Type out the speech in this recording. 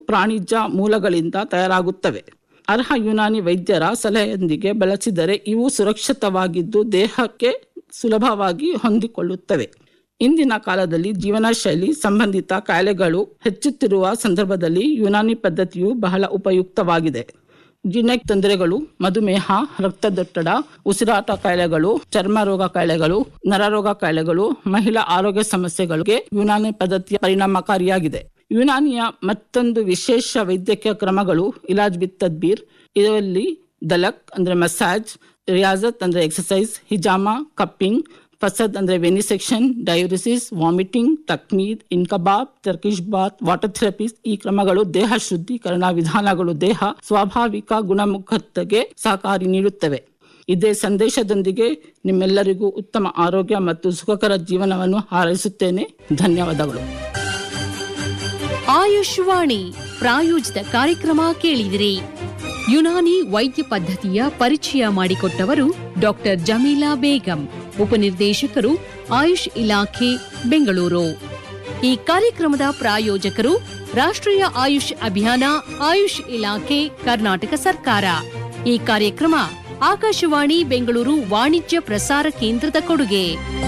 ಪ್ರಾಣಿಜ ಮೂಲಗಳಿಂದ ತಯಾರಾಗುತ್ತವೆ ಅರ್ಹ ಯುನಾನಿ ವೈದ್ಯರ ಸಲಹೆಯೊಂದಿಗೆ ಬಳಸಿದರೆ ಇವು ಸುರಕ್ಷಿತವಾಗಿದ್ದು ದೇಹಕ್ಕೆ ಸುಲಭವಾಗಿ ಹೊಂದಿಕೊಳ್ಳುತ್ತವೆ ಇಂದಿನ ಕಾಲದಲ್ಲಿ ಜೀವನ ಶೈಲಿ ಸಂಬಂಧಿತ ಕಾಯಿಲೆಗಳು ಹೆಚ್ಚುತ್ತಿರುವ ಸಂದರ್ಭದಲ್ಲಿ ಯುನಾನಿ ಪದ್ಧತಿಯು ಬಹಳ ಉಪಯುಕ್ತವಾಗಿದೆ ಜೀರ್ಣ ತೊಂದರೆಗಳು ಮಧುಮೇಹ ರಕ್ತದೊತ್ತಡ ಉಸಿರಾಟ ಕಾಯಿಲೆಗಳು ಚರ್ಮ ರೋಗ ಕಾಯಿಲೆಗಳು ನರರೋಗ ಕಾಯಿಲೆಗಳು ಮಹಿಳಾ ಆರೋಗ್ಯ ಸಮಸ್ಯೆಗಳಿಗೆ ಯುನಾನಿ ಪದ್ಧತಿಯ ಪರಿಣಾಮಕಾರಿಯಾಗಿದೆ ಯುನಾನಿಯ ಮತ್ತೊಂದು ವಿಶೇಷ ವೈದ್ಯಕೀಯ ಕ್ರಮಗಳು ಇಲಾಜ್ ಬಿತ್ ತದ್ಬೀರ್ ಇದರಲ್ಲಿ ದಲಕ್ ಅಂದ್ರೆ ಮಸಾಜ್ ರಿಯಾಜತ್ ಅಂದ್ರೆ ಎಕ್ಸಸೈಸ್ ಹಿಜಾಮಾ ಕಪ್ಪಿಂಗ್ ಫಸದ್ ಅಂದ್ರೆ ವೆನಿಸೆಕ್ಷನ್ ಡಯೂರಿಸಿಸ್ ವಾಮಿಟಿಂಗ್ ತಕ್ಮೀದ್ ಇನ್ಕಬಾಬ್ ಟರ್ಕಿಶ್ ಬಾತ್ ವಾಟರ್ ಥೆರಪೀಸ್ ಈ ಕ್ರಮಗಳು ದೇಹ ಶುದ್ಧೀಕರಣ ವಿಧಾನಗಳು ದೇಹ ಸ್ವಾಭಾವಿಕ ಗುಣಮುಖತೆಗೆ ಸಹಕಾರಿ ನೀಡುತ್ತವೆ ಇದೇ ಸಂದೇಶದೊಂದಿಗೆ ನಿಮ್ಮೆಲ್ಲರಿಗೂ ಉತ್ತಮ ಆರೋಗ್ಯ ಮತ್ತು ಸುಖಕರ ಜೀವನವನ್ನು ಹಾರೈಸುತ್ತೇನೆ ಧನ್ಯವಾದಗಳು ಆಯುಷ್ವಾಣಿ ಪ್ರಾಯೋಜಿತ ಕಾರ್ಯಕ್ರಮ ಕೇಳಿದಿರಿ ಯುನಾನಿ ವೈದ್ಯ ಪದ್ಧತಿಯ ಪರಿಚಯ ಮಾಡಿಕೊಟ್ಟವರು ಡಾಕ್ಟರ್ ಜಮೀಲಾ ಬೇಗಂ ಉಪನಿರ್ದೇಶಕರು ಆಯುಷ್ ಇಲಾಖೆ ಬೆಂಗಳೂರು ಈ ಕಾರ್ಯಕ್ರಮದ ಪ್ರಾಯೋಜಕರು ರಾಷ್ಟ್ರೀಯ ಆಯುಷ್ ಅಭಿಯಾನ ಆಯುಷ್ ಇಲಾಖೆ ಕರ್ನಾಟಕ ಸರ್ಕಾರ ಈ ಕಾರ್ಯಕ್ರಮ ಆಕಾಶವಾಣಿ ಬೆಂಗಳೂರು ವಾಣಿಜ್ಯ ಪ್ರಸಾರ ಕೇಂದ್ರದ ಕೊಡುಗೆ